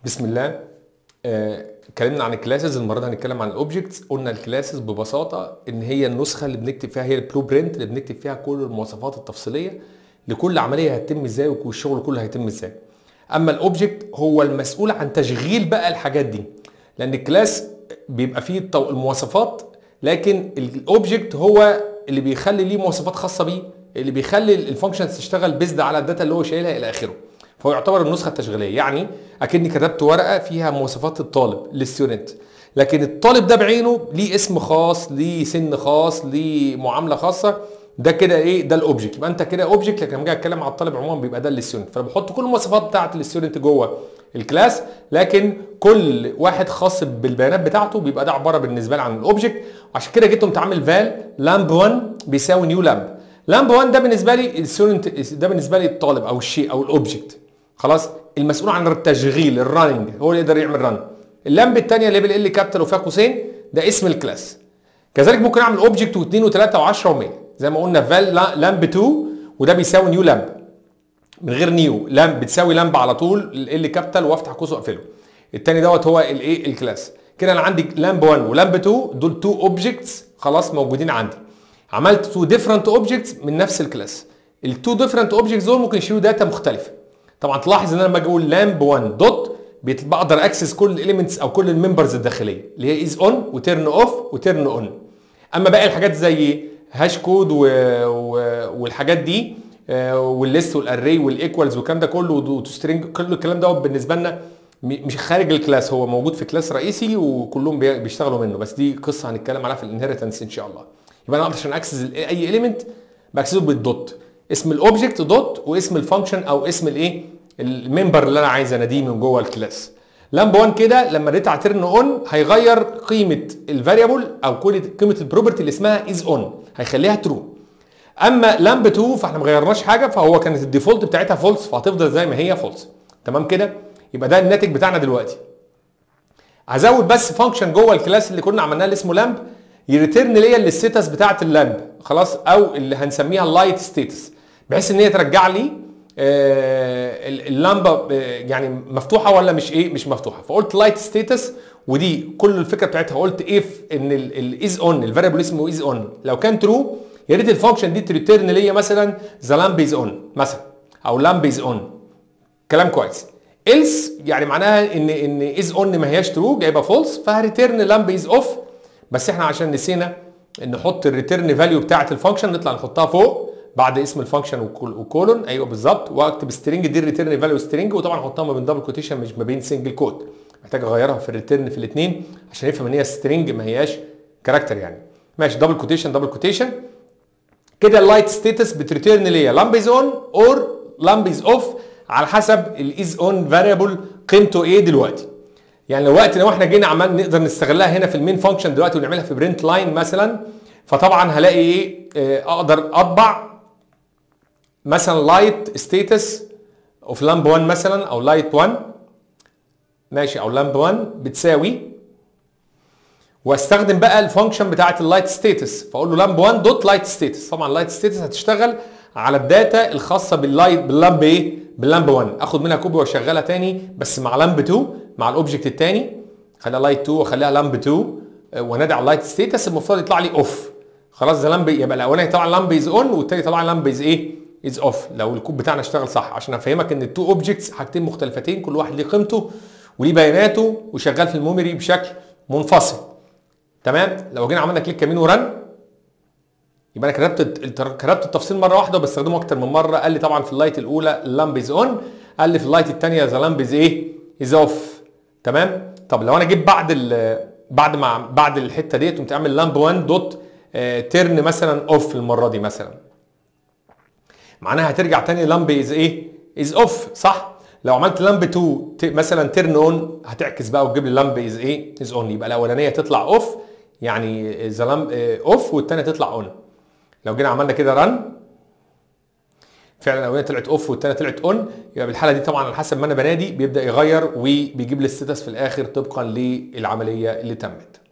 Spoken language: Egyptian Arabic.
بسم الله آه، اتكلمنا عن الكلاسز المره دي هنتكلم عن الاوبجكتس قلنا الكلاسز ببساطه ان هي النسخه اللي بنكتب فيها هي البلو برنت اللي بنكتب فيها كل المواصفات التفصيليه لكل عمليه هتتم ازاي والشغل كله هيتم ازاي اما الاوبجكت هو المسؤول عن تشغيل بقى الحاجات دي لان الكلاس بيبقى فيه التو- المواصفات لكن الاوبجكت هو اللي بيخلي ليه مواصفات خاصه بيه اللي بيخلي الفانكشنز تشتغل بيزد على الداتا اللي هو شايلها الى اخره فهو يعتبر النسخه التشغيليه يعني اكني كتبت ورقه فيها مواصفات الطالب للستودنت لكن الطالب ده بعينه ليه اسم خاص ليه سن خاص ليه معامله خاصه ده كده ايه ده الاوبجكت يبقى انت كده اوبجكت لكن لما اجي اتكلم على الطالب عموما بيبقى ده الستودنت فانا بحط كل المواصفات بتاعت الستودنت جوه الكلاس لكن كل واحد خاص بالبيانات بتاعته بيبقى ده عباره بالنسبه لي عن الاوبجكت وعشان كده جيت قمت عامل فال لامب 1 بيساوي نيو لامب لامب 1 ده بالنسبه لي الستودنت ده بالنسبه لي الطالب او الشيء او الاوبجكت خلاص المسؤول عن التشغيل الرننج هو اللي يقدر يعمل رن اللامب الثانيه اللي بالال كابيتال وفيها قوسين ده اسم الكلاس كذلك ممكن اعمل اوبجكت و2 و3 و10 و100 زي ما قلنا فال لامب 2 وده بيساوي نيو لامب من غير نيو لامب بتساوي لامب على طول ال كابيتال وافتح قوس واقفله الثاني دوت هو الايه الكلاس كده انا عندي لامب 1 ولامب 2 دول تو اوبجكتس خلاص موجودين عندي عملت تو ديفرنت اوبجكتس من نفس الكلاس التو ديفرنت اوبجكتس دول ممكن يشيلوا داتا مختلفه طبعا تلاحظ ان انا لما اجي اقول لامب 1 دوت بيت- بقدر اكسس كل الاليمنتس او كل الممبرز الداخليه اللي هي از اون وتيرن اوف وتيرن اون اما باقي الحاجات زي هاش كود و... و... والحاجات دي آه، والليست والاري والايكوالز والكلام ده كله وتسترنج كل الكلام ده بالنسبه لنا م- مش خارج الكلاس هو موجود في كلاس رئيسي وكلهم بي- بيشتغلوا منه بس دي قصه هنتكلم عليها في الانهيرتنس ان شاء الله يبقى انا اقدر عشان اكسس ال- اي اليمنت باكسسه بالدوت اسم الاوبجكت دوت واسم الفانكشن او اسم الايه الممبر اللي انا عايز اناديه من جوه الكلاس لامب 1 كده لما اديت على تيرن اون هيغير قيمه الفاريبل او كل قيمه البروبرتي اللي اسمها از اون هيخليها ترو اما لامب 2 فاحنا ما غيرناش حاجه فهو كانت الديفولت بتاعتها فولس فهتفضل زي ما هي فولس تمام كده يبقى ده الناتج بتاعنا دلوقتي هزود بس فانكشن جوه الكلاس اللي كنا عملناه اللي اسمه لامب يريتيرن ليا الستاتس بتاعه اللامب خلاص او اللي هنسميها اللايت ستاتس بحيث ان هي ترجع لي آه، ال- اللمبه آه، يعني مفتوحه ولا مش ايه مش مفتوحه فقلت لايت ستاتس ودي كل الفكره بتاعتها قلت اف ان الاز اون الفاريبل اسمه از اون لو كان ترو يا ريت الفانكشن دي تريتيرن ليا مثلا ذا لامب از اون مثلا او لامب از اون كلام كويس إلس يعني معناها ان ان از اون ما هياش ترو جايبه فولس فهريتيرن لامب از اوف بس احنا عشان نسينا نحط الريتيرن فاليو بتاعه الفانكشن نطلع نحطها فوق بعد اسم الفانكشن وكول- وكولون ايوه بالظبط واكتب سترينج دي الريتيرن فاليو سترينج وطبعا احطها ما بين دبل كوتيشن مش ما بين سنجل كوت محتاج اغيرها في الريتيرن في الاثنين عشان يفهم ان هي سترينج ما هياش كاركتر يعني ماشي دبل كوتيشن دبل كوتيشن كده اللايت ستاتس بتريتيرن ليا لامب از اون اور لامب از اوف على حسب الاز اون فاريبل قيمته ايه دلوقتي يعني دلوقتي لو احنا جينا عمال نقدر نستغلها هنا في المين فانكشن دلوقتي ونعملها في برنت لاين مثلا فطبعا هلاقي ايه آه، اقدر اطبع مثلا لايت ستاتس اوف لامب 1 مثلا او لايت 1 ماشي او لامب 1 بتساوي واستخدم بقى الفانكشن بتاعه اللايت ستاتس فاقول له لامب 1 دوت لايت ستاتس طبعا اللايت ستاتس هتشتغل على الداتا الخاصه باللايت باللامب ايه باللامب 1 اخد منها كوبي واشغلها تاني بس مع لامب 2 مع الاوبجكت التاني خليها لايت 2 واخليها لامب 2 آه، وانادي على اللايت ستاتس المفترض يطلع لي اوف خلاص ده لامب يبقى الاولاني طلع لامب از اون والتاني طلع لامب از ايه از اوف لو الكود بتاعنا اشتغل صح عشان افهمك ان التو اوبجكتس حاجتين مختلفتين كل واحد ليه قيمته وليه بياناته وشغال في الميموري بشكل منفصل تمام لو جينا عملنا كليك يمين ورن يبقى انا كتبت الت- كتبت التفصيل مره واحده وبستخدمه اكتر من مره قال لي طبعا في اللايت الاولى اللامب از اون قال لي في اللايت الثانيه ذا لامب از ايه از اوف تمام طب لو انا جيت بعد ال بعد ما بعد الحته ديت قمت عامل لامب 1 دوت تيرن مثلا اوف المره دي مثلا معناها هترجع تاني لامب از ايه از اوف صح لو عملت لامب 2 ت- مثلا تيرن اون هتعكس بقى وتجيب لي لامب از ايه از اون يبقى الاولانيه تطلع اوف يعني ذا لامب اوف والثانيه تطلع اون لو جينا عملنا كده رن فعلا الاولانيه طلعت اوف والثانيه طلعت اون يبقى بالحاله دي طبعا على حسب ما انا بنادي بيبدا يغير وبيجيب لي الستاتس في الاخر طبقا للعمليه اللي تمت